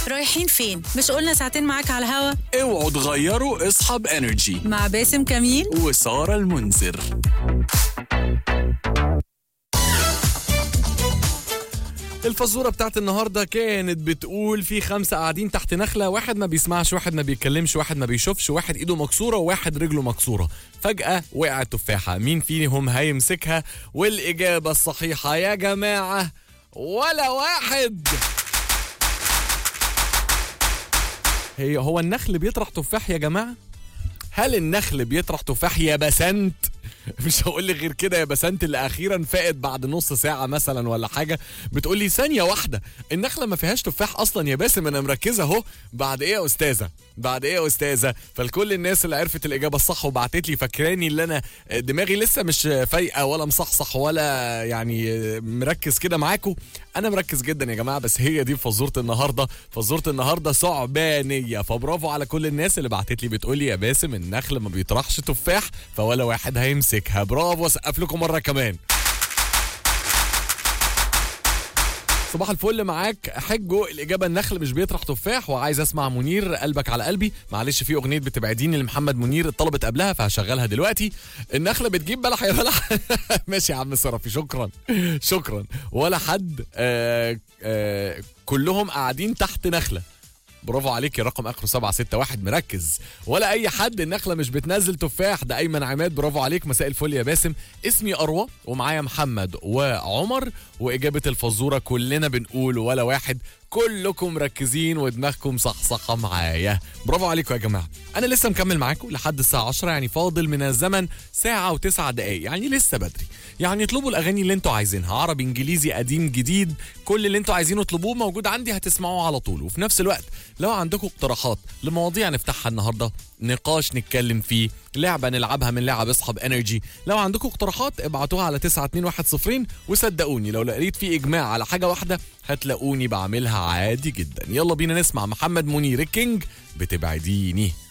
رايحين فين؟ مش قلنا ساعتين معاك على الهوا اوعوا تغيروا اصحاب انرجي مع باسم كميل وسارة المنذر الفزورة بتاعت النهاردة كانت بتقول في خمسة قاعدين تحت نخلة واحد ما بيسمعش واحد ما بيتكلمش واحد ما بيشوفش واحد ايده مكسورة وواحد رجله مكسورة فجأة وقعت تفاحة مين فيهم هيمسكها والإجابة الصحيحة يا جماعة ولا واحد هي هو النخل بيطرح تفاح يا جماعة هل النخل بيطرح تفاح يا بسنت مش هقول لك غير كده يا بسنت اللي اخيرا فاقت بعد نص ساعه مثلا ولا حاجه بتقول لي ثانيه واحده النخله ما فيهاش تفاح اصلا يا باسم انا مركزه اهو بعد ايه يا استاذه بعد ايه يا استاذه فلكل الناس اللي عرفت الاجابه الصح وبعتت لي فاكراني اللي انا دماغي لسه مش فايقه ولا مصحصح ولا يعني مركز كده معاكم انا مركز جدا يا جماعه بس هي دي فزوره النهارده فزوره النهارده ثعبانيه فبرافو على كل الناس اللي بعتت لي بتقول لي يا باسم النخل ما بيطرحش تفاح فولا واحد هيمسكها برافو اسقف لكم مره كمان صباح الفل معاك حجو الاجابه النخل مش بيطرح تفاح وعايز اسمع منير قلبك على قلبي معلش في اغنيه بتبعديني لمحمد منير اتطلبت قبلها فهشغلها دلوقتي النخله بتجيب بلح يا بلح ماشي يا عم صرفي شكرا شكرا ولا حد آه آه كلهم قاعدين تحت نخله برافو عليك يا رقم اخره 761 مركز ولا اي حد النخله مش بتنزل تفاح ده ايمن عماد برافو عليك مساء الفل يا باسم اسمي اروى ومعايا محمد وعمر واجابه الفزوره كلنا بنقول ولا واحد كلكم مركزين ودماغكم صحصحه معايا برافو عليكم يا جماعه انا لسه مكمل معاكم لحد الساعه 10 يعني فاضل من الزمن ساعه وتسع دقائق يعني لسه بدري يعني اطلبوا الاغاني اللي انتوا عايزينها عربي انجليزي قديم جديد كل اللي انتوا عايزينه اطلبوه موجود عندي هتسمعوه على طول وفي نفس الوقت لو عندكم اقتراحات لمواضيع نفتحها النهارده نقاش نتكلم فيه لعبه نلعبها من لعب اصحاب انرجي لو عندكم اقتراحات ابعتوها على 92110 وصدقوني لو لقيت في اجماع على حاجه واحده هتلاقوني بعملها عادي جدا يلا بينا نسمع محمد منير الكينج بتبعديني